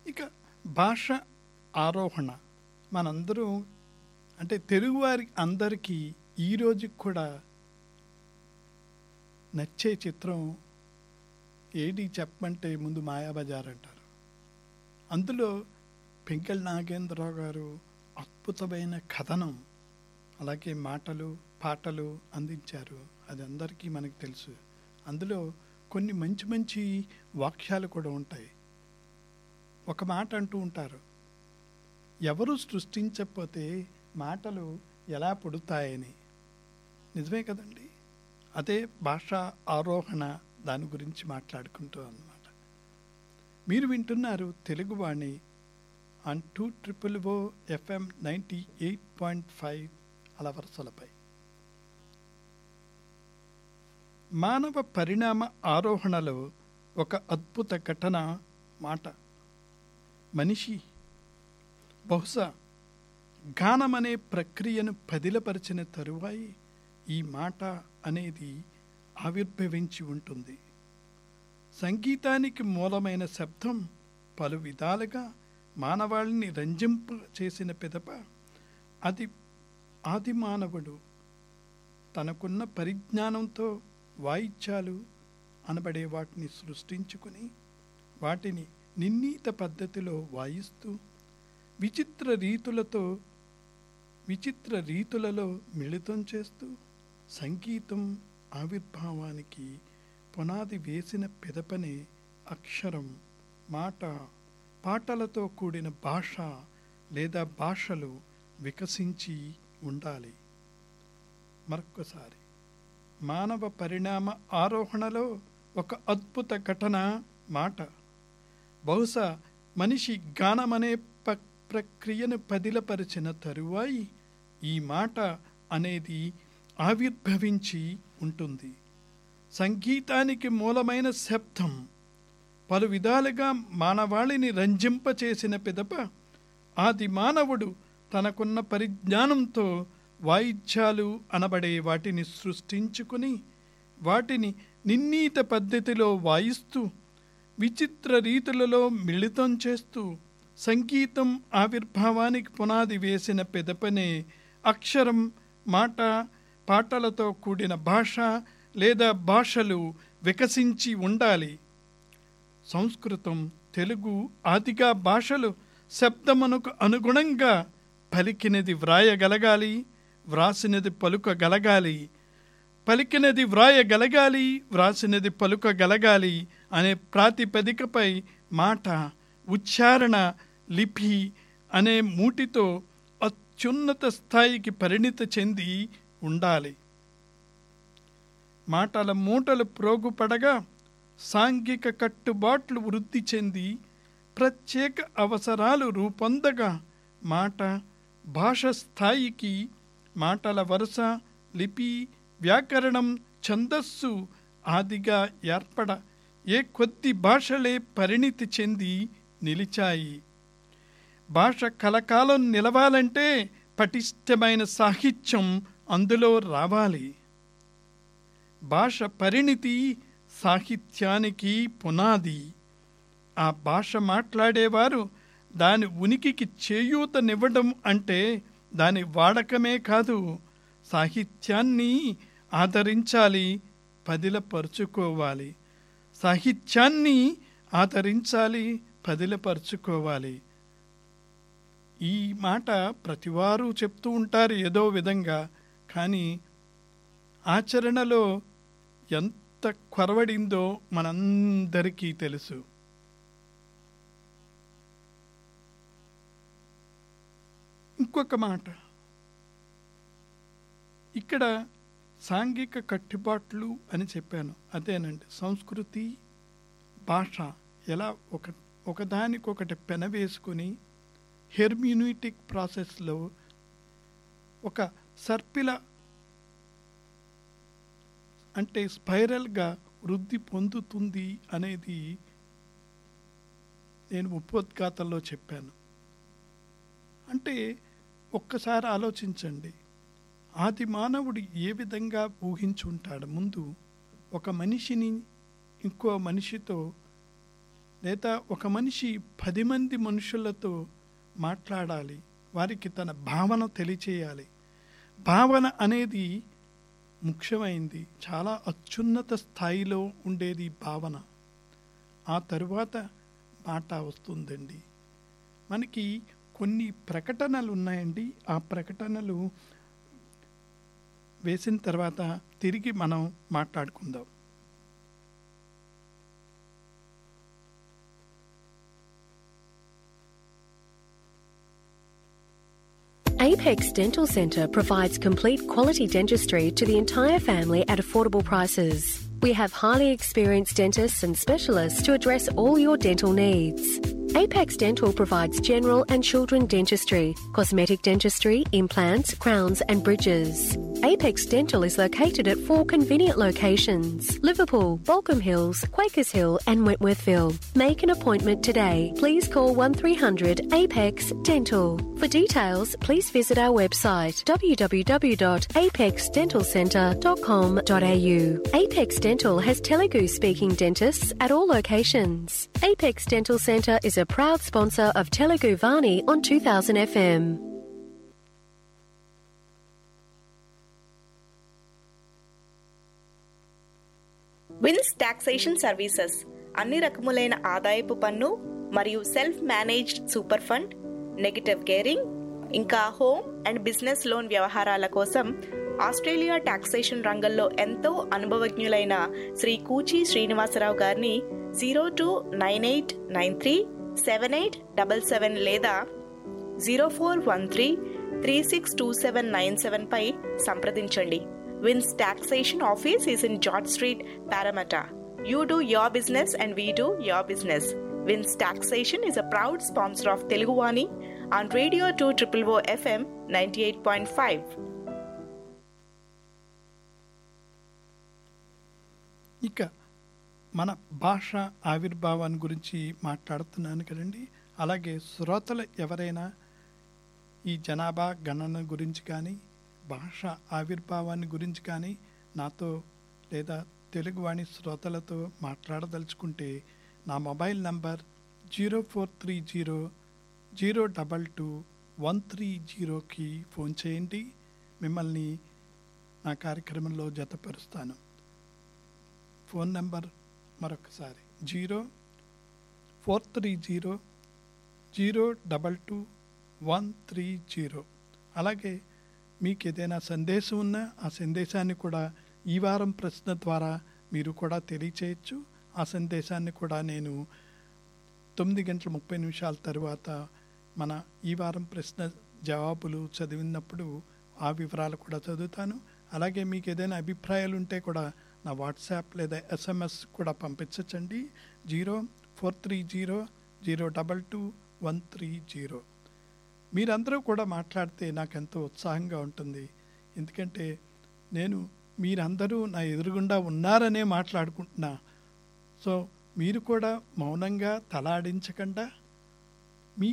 ఇక భాష ఆరోహణ మనందరూ అంటే తెలుగువారి అందరికీ ఈ రోజుకి కూడా నచ్చే చిత్రం ఏది చెప్పమంటే ముందు మాయాబజార్ అంటారు అందులో పెంకల్ నాగేంద్రరావు గారు అద్భుతమైన కథనం అలాగే మాటలు పాటలు అందించారు అది అందరికీ మనకు తెలుసు అందులో కొన్ని మంచి మంచి వాక్యాలు కూడా ఉంటాయి ఒక మాట అంటూ ఉంటారు ఎవరు సృష్టించకపోతే మాటలు ఎలా పుడతాయని నిజమే కదండి అదే భాష ఆరోహణ దాని గురించి మాట్లాడుకుంటూ అన్నమాట మీరు వింటున్నారు Teluguvani on two triple O FM ninety eight point five అలవరసలపై మానవ పరిణామ ఆరోహణలో ఒక అద్భుత ఘటన మాట మనిషి బహుశా గానమనే ప్రక్రియను పదిలపరిచిన తరువాయి ఈ మాట అనేది ఆవిర్భవించి ఉంటుంది సంగీతానికి మూలమైన శబ్దం పలు విధాలుగా మానవాళిని రంజింప చేసిన పిదప అది ఆది మానవుడు తనకున్న పరిజ్ఞానంతో వాయిద్యాలు అనబడే వాటిని సృష్టించుకుని వాటిని నిర్ణీత పద్ధతిలో వాయిస్తూ విచిత్ర రీతులతో విచిత్ర రీతులలో మిళితం చేస్తూ సంగీతం ఆవిర్భావానికి పునాది వేసిన పిదపనే అక్షరం మాట పాటలతో కూడిన భాష లేదా భాషలు వికసించి ఉండాలి మరొక్కసారి మానవ పరిణామ ఆరోహణలో ఒక అద్భుత ఘటన మాట బహుశా మనిషి గానమనే ప ప్రక్రియను పదిలపరిచిన తరువాయి ఈ మాట అనేది ఆవిర్భవించి ఉంటుంది సంగీతానికి మూలమైన శబ్దం పలు విధాలుగా మానవాళిని రంజింపచేసిన పిదప ఆది మానవుడు తనకున్న పరిజ్ఞానంతో వాయిద్యాలు అనబడే వాటిని సృష్టించుకుని వాటిని నిర్ణీత పద్ధతిలో వాయిస్తూ విచిత్ర రీతులలో మిళితం చేస్తూ సంగీతం ఆవిర్భావానికి పునాది వేసిన పెదపనే అక్షరం మాట పాటలతో కూడిన భాష లేదా భాషలు వికసించి ఉండాలి సంస్కృతం తెలుగు ఆదిగా భాషలు శబ్దమునకు అనుగుణంగా పలికినది వ్రాయగలగాలి వ్రాసినది పలుకగలగాలి పలికినది వ్రాయగలగాలి వ్రాసినది పలుకగలగాలి అనే ప్రాతిపదికపై మాట ఉచ్చారణ లిపి అనే మూటితో అత్యున్నత స్థాయికి పరిణిత చెంది ఉండాలి మాటల మూటలు ప్రోగుపడగా సాంఘిక కట్టుబాట్లు వృద్ధి చెంది ప్రత్యేక అవసరాలు రూపొందగా మాట భాష స్థాయికి మాటల వరుస లిపి వ్యాకరణం ఛందస్సు ఆదిగా ఏర్పడ ఏ కొద్ది భాషలే పరిణితి చెంది నిలిచాయి భాష కలకాలం నిలవాలంటే పటిష్టమైన సాహిత్యం అందులో రావాలి భాష పరిణితి సాహిత్యానికి పునాది ఆ భాష మాట్లాడేవారు దాని ఉనికికి చేయూతనివ్వడం అంటే దాని వాడకమే కాదు సాహిత్యాన్ని ఆదరించాలి పదిలపరుచుకోవాలి సాహిత్యాన్ని ఆదరించాలి పదిలపరుచుకోవాలి ఈ మాట ప్రతివారు చెప్తూ ఉంటారు ఏదో విధంగా కానీ ఆచరణలో ఎంత కొరవడిందో మనందరికీ తెలుసు ఇంకొక మాట ఇక్కడ సాంఘిక కట్టుబాట్లు అని చెప్పాను అదేనండి సంస్కృతి భాష ఎలా ఒక ఒకదానికొకటి పెనవేసుకుని హెర్మ్యూనిటిక్ ప్రాసెస్లో ఒక సర్పిల అంటే స్పైరల్గా వృద్ధి పొందుతుంది అనేది నేను ఉపోద్ఘాతంలో చెప్పాను అంటే ఒక్కసారి ఆలోచించండి ఆది మానవుడు ఏ విధంగా ఊహించుంటాడు ముందు ఒక మనిషిని ఇంకో మనిషితో లేదా ఒక మనిషి పది మంది మనుషులతో మాట్లాడాలి వారికి తన భావన తెలియచేయాలి భావన అనేది ముఖ్యమైంది చాలా అత్యున్నత స్థాయిలో ఉండేది భావన ఆ తరువాత మాట వస్తుందండి మనకి కొన్ని ప్రకటనలు ఉన్నాయండి ఆ ప్రకటనలు వేసిన తర్వాత తిరిగి మనం మాట్లాడుకుందాం Apex Dental Centre provides complete quality dentistry to the entire family at affordable prices. We have highly experienced dentists and specialists to address all your dental needs. Apex Dental provides general and children dentistry, cosmetic dentistry, implants, crowns, and bridges. Apex Dental is located at four convenient locations Liverpool, Balcombe Hills, Quakers Hill, and Wentworthville. Make an appointment today. Please call 1300 Apex Dental. For details, please visit our website www.apexdentalcentre.com.au. Apex Dental has Telugu speaking dentists at all locations. Apex Dental Centre is a proud sponsor of Telugu Vani on 2000 FM. Vince taxation services అన్ని రకములైన ఆదాయపు పన్ను మరియు self managed super fund negative gearing ఇంకా home and business loan వ్యవహారాల కోసం Australia taxation రంగంలో ఎంతో అనుభవజ్ఞులైన శ్రీ కూచి శ్రీనివాసరావు గారిని zero two nine eight nine three seven eight double seven లేదా zero four one three three six two seven nine seven పై సంప్రదించండి Vince taxation office is in George street Parramatta you do your business and we do your business Vince taxation is a proud sponsor of Teluguvani on radio two triple O FM ninety eight point five ఇక మన భాష ఆవిర్భావాన్ని గురించి మాట్లాడుతున్నాను కదండి అలాగే శ్రోతలు ఎవరైనా ఈ జనాభా గణన గురించి కానీ భాష ఆవిర్భావాన్ని గురించి కానీ నాతో లేదా తెలుగువాణి శ్రోతలతో మాట్లాడదలుచుకుంటే నా mobile number zero four three zero zero double two one three జీరోకి ఫోన్ చేయండి మిమ్మల్ని నా కార్యక్రమంలో జతపరుస్తాను ఫోన్ నంబర్ మరొకసారి zero four three zero zero double two one three zero అలాగే మీకు ఏదైనా సందేశం ఉన్నా ఆ సందేశాన్ని కూడా ఈ వారం ప్రశ్న ద్వారా మీరు కూడా తెలియచేయచ్చు ఆ సందేశాన్ని కూడా నేను తొమ్మిది గంటల ముప్పై నిమిషాల తర్వాత మన ఈ వారం ప్రశ్న జవాబులు చదివినప్పుడు ఆ వివరాలు కూడా చదువుతాను అలాగే మీకు ఏదైనా అభిప్రాయాలు ఉంటే కూడా నా వాట్సాప్ లేదా ఎస్ఎంఎస్ కూడా పంపించచ్చండి zero four three zero zero double two one three zero మీరందరూ కూడా మాట్లాడితే నాకు ఎంతో ఉత్సాహంగా ఉంటుంది ఎందుకంటే నేను మీరందరూ నా ఎదురుగుండా ఉన్నారనే మాట్లాడుకుంటున్నా సో మీరు కూడా మౌనంగా తలాడించకుండా మీ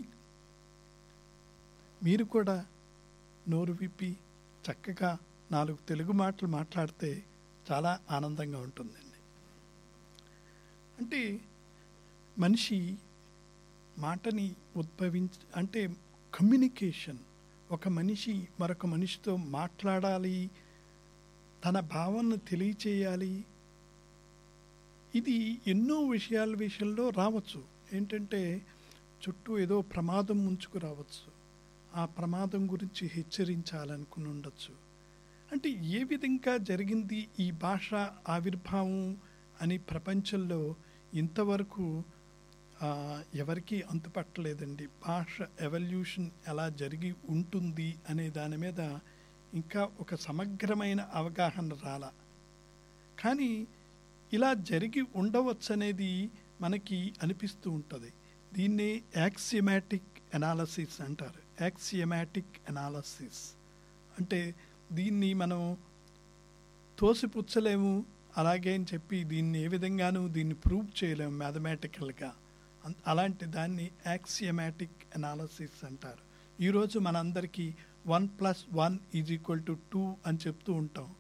మీరు కూడా నోరు విప్పి చక్కగా నాలుగు తెలుగు మాటలు మాట్లాడితే చాలా ఆనందంగా ఉంటుందండి అంటే మనిషి మాటని ఉద్భవించ అంటే కమ్యూనికేషన్ ఒక మనిషి మరొక మనిషితో మాట్లాడాలి తన భావనను తెలియచేయాలి ఇది ఎన్నో విషయాల విషయంలో రావచ్చు ఏంటంటే చుట్టూ ఏదో ప్రమాదం ముంచుకు రావచ్చు ఆ ప్రమాదం గురించి హెచ్చరించాలనుకుని ఉండొచ్చు అంటే ఏ విధంగా జరిగింది ఈ భాష ఆవిర్భావం అని ప్రపంచంలో ఇంతవరకు ఆ, ఎవరికీ అంతుపట్టలేదండి భాష ఎవల్యూషన్ ఎలా జరిగి ఉంటుంది అనే దాని మీద ఇంకా ఒక సమగ్రమైన అవగాహన రాలా కానీ ఇలా జరిగి ఉండవచ్చు అనేది మనకి అనిపిస్తూ ఉంటుంది దీన్నే యాక్సిమాటిక్ అనాలసిస్ అంటారు యాక్సియమాటిక్ అనాలసిస్ అంటే దీన్ని మనం తోసిపుచ్చలేము అలాగే అని చెప్పి దీన్ని ఏ విధంగానూ దీన్ని ప్రూవ్ చేయలేము మ్యాథమెటికల్గా అన్- అలాంటి దాన్ని యాక్సియమాటిక్ అనాలసిస్ అంటారు ఈరోజు మనందరికీ one plus one is equal to two అని చెప్తూ ఉంటాం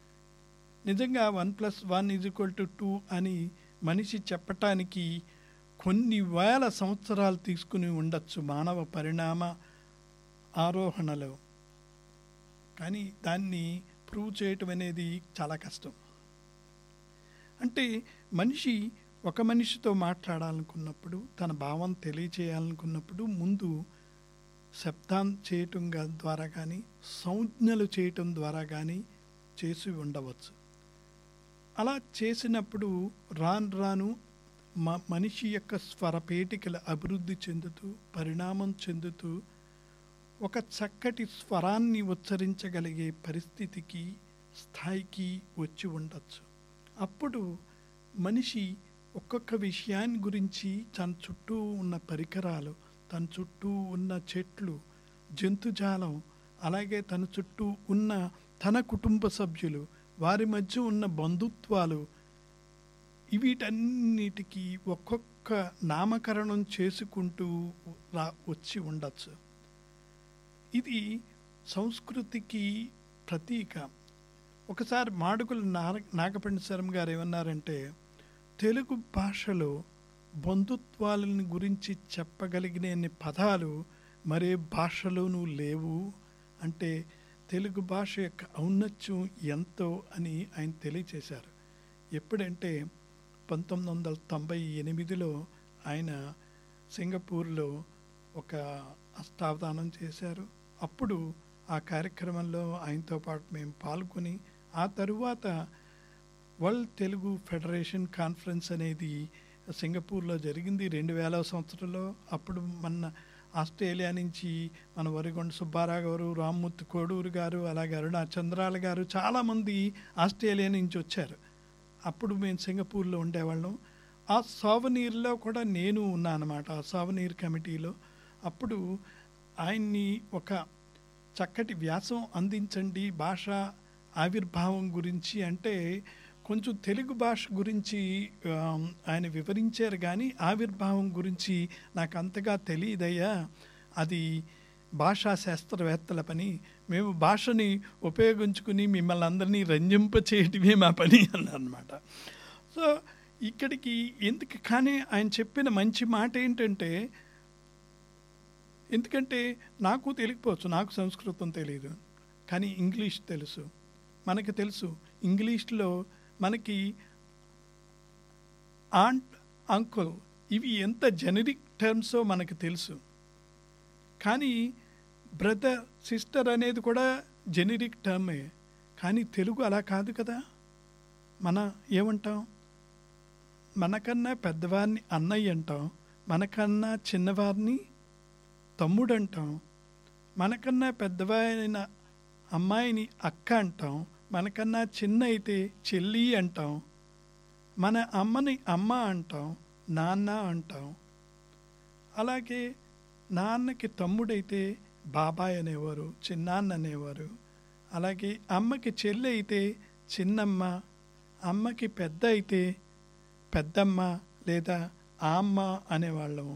నిజంగా one plus one is equal to two అని మనిషి చెప్పటానికి కొన్ని వేల సంవత్సరాలు తీసుకుని ఉండొచ్చు మానవ పరిణామ ఆరోహణలో కానీ దాన్ని ప్రూవ్ చేయటం అనేది చాలా కష్టం అంటే మనిషి ఒక మనిషితో మాట్లాడాలనుకున్నప్పుడు తన భావం తెలియచేయాలనుకున్నప్పుడు ముందు శబ్దం చేయటం గా- ద్వారా కానీ సంజ్ఞలు చేయటం ద్వారా కానీ చేసి ఉండవచ్చు అలా చేసినప్పుడు రాను రాను మ మనిషి యొక్క స్వరపేటికలు అభివృద్ధి చెందుతూ పరిణామం చెందుతూ ఒక చక్కటి స్వరాన్ని ఉచ్చరించగలిగే పరిస్థితికి స్థాయికి వచ్చి ఉండొచ్చు అప్పుడు మనిషి ఒక్కొక్క విషయాన్ని గురించి తన చుట్టూ ఉన్న పరికరాలు తన చుట్టూ ఉన్న చెట్లు జంతుజాలం అలాగే తన చుట్టూ ఉన్న తన కుటుంబ సభ్యులు వారి మధ్య ఉన్న బంధుత్వాలు వీటన్నిటికీ ఒక్కొక్క నామకరణం చేసుకుంటూ రా వచ్చి ఉండొచ్చు ఇది సంస్కృతికి ప్రతీక ఒకసారి మాడుగుల నాగ నాగపండి శర్మ గారు ఏమన్నారంటే తెలుగు భాషలో బంధుత్వాలని గురించి చెప్పగలిగిన పదాలు మరే భాషలోనూ లేవు అంటే తెలుగు భాష యొక్క ఔన్నత్యం ఎంతో అని ఆయన తెలియచేశారు ఎప్పుడంటే పంతొమ్మిది వందల తొంభై ఎనిమిదిలో ఆయన సింగపూర్లో ఒక అష్టావధానం చేశారు అప్పుడు ఆ కార్యక్రమంలో ఆయనతో పాటు మేము పాల్గొని ఆ తరువాత వరల్డ్ తెలుగు ఫెడరేషన్ కాన్ఫరెన్స్ అనేది సింగపూర్లో జరిగింది రెండు వేల సంవత్సరంలో అప్పుడు మన ఆస్ట్రేలియా నుంచి మన వరిగొండ సుబ్బారావు గారు రామ్మూర్తి కోడూరు గారు అలాగే అరుణ చంద్రాల గారు చాలామంది ఆస్ట్రేలియా నుంచి వచ్చారు అప్పుడు మేము సింగపూర్లో ఉండేవాళ్ళం ఆ సావనీర్లో కూడా నేను ఉన్నాను అనమాట ఆ సావనీర్ కమిటీలో అప్పుడు ఆయన్ని ఒక చక్కటి వ్యాసం అందించండి భాష ఆవిర్భావం గురించి అంటే కొంచెం తెలుగు భాష గురించి ఆ, ఆయన వివరించారు కానీ ఆవిర్భావం గురించి నాకు అంతగా తెలియదయ్యా అది భాషా శాస్త్రవేత్తల పని మేము భాషని ఉపయోగించుకుని మిమ్మల్ని అందరినీ రంజింప చేయటమే మా పని అన్నమాట సో ఇక్కడికి ఎందుకు కానీ ఆయన చెప్పిన మంచి మాట ఏంటంటే ఎందుకంటే నాకు తెలియకపోవచ్చు నాకు సంస్కృతం తెలియదు కానీ ఇంగ్లీష్ తెలుసు మనకి తెలుసు ఇంగ్లీష్లో మనకి ఆంట్ అంకుల్ ఇవి ఎంత జెనరిక్ టర్మ్సో మనకు తెలుసు కానీ బ్రదర్ సిస్టర్ అనేది కూడా జెనరిక్ టర్మే కానీ తెలుగు అలా కాదు కదా మన ఏమంటాం మనకన్నా పెద్దవారిని అన్నయ్య అంటాం మనకన్నా చిన్నవారిని తమ్ముడు అంటాం మనకన్నా పెద్దవారైన అమ్మాయిని అక్క అంటాం మనకన్నా చిన్న అయితే చెల్లి అంటాం మన అమ్మని అమ్మ అంటాం నాన్న అంటాం అలాగే నాన్నకి తమ్ముడైతే బాబాయ్ అనేవారు చిన్నాన్న అనేవారు అలాగే అమ్మకి చెల్లి అయితే చిన్నమ్మ అమ్మకి పెద్ద అయితే పెద్దమ్మ లేదా ఆ అమ్మ అనేవాళ్ళము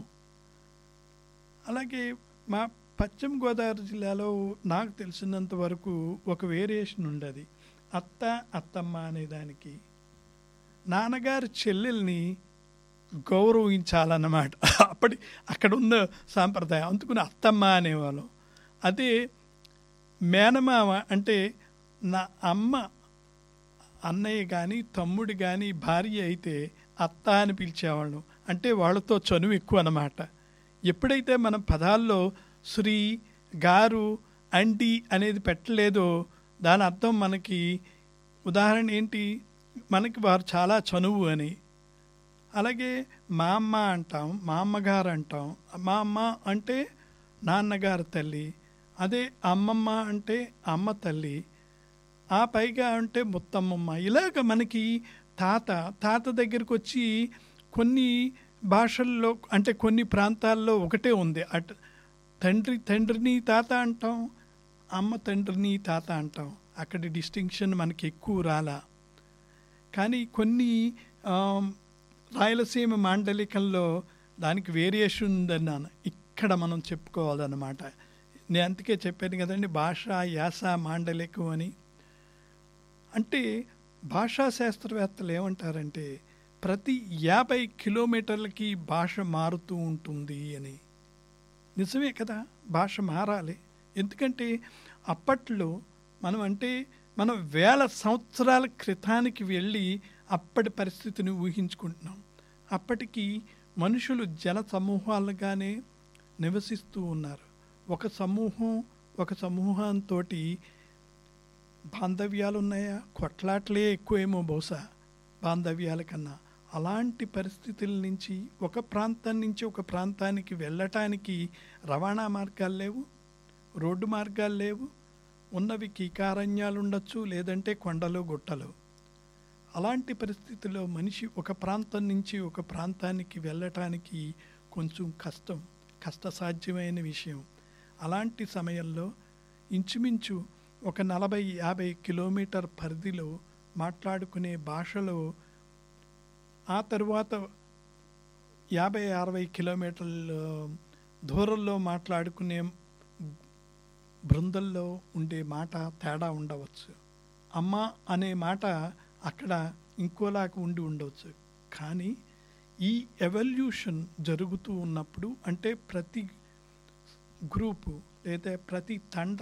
అలాగే మా పశ్చిమ గోదావరి జిల్లాలో నాకు తెలిసినంత వరకు ఒక వేరియేషన్ ఉండదు అత్త అత్తమ్మ అనే దానికి నాన్నగారి చెల్లెల్ని గౌరవించాలన్నమాట అప్పటి అక్కడ ఉన్న సాంప్రదాయం అందుకుని అత్తమ్మ అనేవాళ్ళం అదే మేనమామ అంటే నా అమ్మ అన్నయ్య కానీ తమ్ముడు కానీ భార్య అయితే అత్త అని పిలిచేవాళ్ళం అంటే వాళ్ళతో చనువు ఎక్కువ అన్నమాట ఎప్పుడైతే మనం పదాల్లో శ్రీ గారు అంటి అనేది పెట్టలేదో దాని అర్థం మనకి ఉదాహరణ ఏంటి మనకి వారు చాలా చనువు అని అలాగే మా అమ్మ అంటాం మా అమ్మగారు అంటాం మా అమ్మ అంటే నాన్నగారు తల్లి అదే అమ్మమ్మ అంటే అమ్మ తల్లి ఆ పైగా అంటే ముత్తమ్మమ్మ ఇలాగ మనకి తాత తాత దగ్గరికి వచ్చి కొన్ని భాషల్లో అంటే కొన్ని ప్రాంతాల్లో ఒకటే ఉంది అట్ తండ్రి తండ్రిని తాత అంటాం అమ్మ తండ్రిని తాత అంటాం అక్కడి డిస్టింక్షన్ మనకి ఎక్కువ రాలా కానీ కొన్ని ఆమ్, రాయలసీమ మాండలికంలో దానికి వేరియేషన్ ఉందన్నాను ఇక్కడ మనం చెప్పుకోవాలన్నమాట నేను అందుకే చెప్పాను కదండి భాష యాస మాండలికం అని అంటే భాషా శాస్త్రవేత్తలు ఏమంటారంటే ప్రతి యాభై కిలోమీటర్లకి భాష మారుతూ ఉంటుంది అని నిజమే కదా భాష మారాలి ఎందుకంటే అప్పట్లో మనం అంటే మనం వేల సంవత్సరాల క్రితానికి వెళ్ళి అప్పటి పరిస్థితిని ఊహించుకుంటున్నాం అప్పటికి మనుషులు జన సమూహాలుగానే నివసిస్తూ ఉన్నారు ఒక సమూహం ఒక సమూహంతో బాంధవ్యాలు ఉన్నాయా కొట్లాట్లే ఎక్కువేమో బహుశా బాంధవ్యాల కన్నా అలాంటి పరిస్థితుల నుంచి ఒక ప్రాంతం నుంచి ఒక ప్రాంతానికి వెళ్ళటానికి రవాణా మార్గాలు లేవు రోడ్డు మార్గాలు లేవు ఉన్నవి కీకారణ్యాలు ఉండొచ్చు లేదంటే కొండలు గుట్టలు అలాంటి పరిస్థితిలో మనిషి ఒక ప్రాంతం నుంచి ఒక ప్రాంతానికి వెళ్ళటానికి కొంచెం కష్టం కష్టసాధ్యమైన విషయం అలాంటి సమయంలో ఇంచుమించు ఒక నలభై యాభై కిలోమీటర్ పరిధిలో మాట్లాడుకునే భాషలో ఆ తరువాత యాభై అరవై కిలోమీటర్ల దూరంలో మాట్లాడుకునే బృందంలో ఉండే మాట తేడా ఉండవచ్చు అమ్మ అనే మాట అక్కడ ఇంకోలాగా ఉండి ఉండవచ్చు కానీ ఈ ఎవల్యూషన్ జరుగుతూ ఉన్నప్పుడు అంటే ప్రతి గ్రూపు లేదా ప్రతి తండ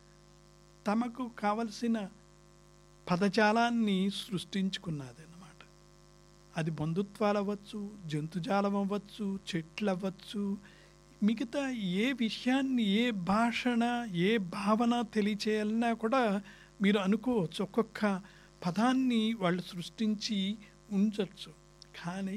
తమకు కావలసిన పదజాలాన్ని సృష్టించుకున్నది అన్నమాట అది బంధుత్వాలు అవ్వచ్చు జంతుజాలం అవ్వచ్చు చెట్లు అవ్వచ్చు మిగతా ఏ విషయాన్ని ఏ భాషణ ఏ భావన తెలియచేయాలన్నా కూడా మీరు అనుకోవచ్చు ఒక్కొక్క పదాన్ని వాళ్ళు సృష్టించి ఉంచవచ్చు కానీ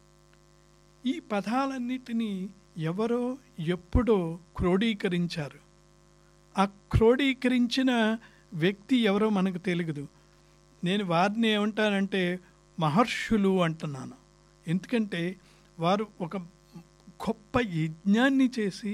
ఈ పదాలన్నిటినీ ఎవరో ఎప్పుడో క్రోడీకరించారు ఆ క్రోడీకరించిన వ్యక్తి ఎవరో మనకు తెలియదు నేను వారిని ఏమంటానంటే మహర్షులు అంటున్నాను ఎందుకంటే వారు ఒక గొప్ప యజ్ఞాన్ని చేసి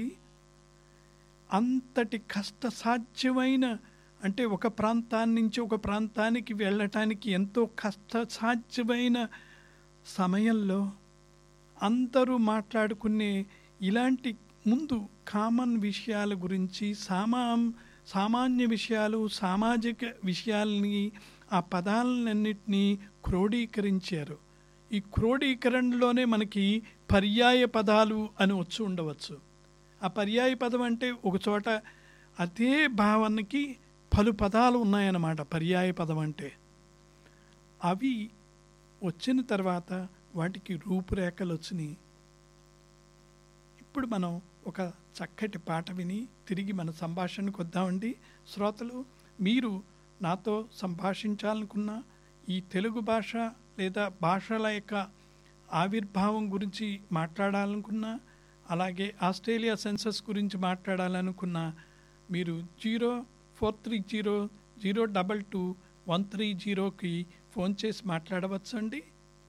అంతటి కష్టసాధ్యమైన అంటే ఒక ప్రాంతాన్ని నుంచి ఒక ప్రాంతానికి వెళ్ళటానికి ఎంతో కష్టసాధ్యమైన సమయంలో అందరూ మాట్లాడుకునే ఇలాంటి ముందు కామన్ విషయాల గురించి సామా సామాన్య విషయాలు సామాజిక విషయాల్ని ఆ పదాలన్నింటినీ క్రోడీకరించారు ఈ క్రోడీకరణలోనే మనకి పర్యాయ పదాలు అని వచ్చి ఉండవచ్చు ఆ పర్యాయ పదం అంటే ఒక చోట అదే భావనకి పలు పదాలు ఉన్నాయన్నమాట పర్యాయ పదం అంటే అవి వచ్చిన తర్వాత వాటికి రూపురేఖలు వచ్చినాయి ఇప్పుడు మనం ఒక చక్కటి పాట విని తిరిగి మన సంభాషణకు వద్దామండి శ్రోతలు మీరు నాతో సంభాషించాలనుకున్న ఈ తెలుగు భాష లేదా భాషల యొక్క ఆవిర్భావం గురించి మాట్లాడాలనుకున్నా అలాగే ఆస్ట్రేలియా సెన్సస్ గురించి మాట్లాడాలనుకున్నా మీరు zero four three zero zero double two one three జీరోకి ఫోన్ చేసి మాట్లాడవచ్చండి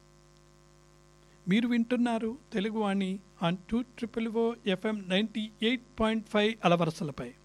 మీరు వింటున్నారు Teluguvani on two triple O FM ninety eight point five అలవరసలపై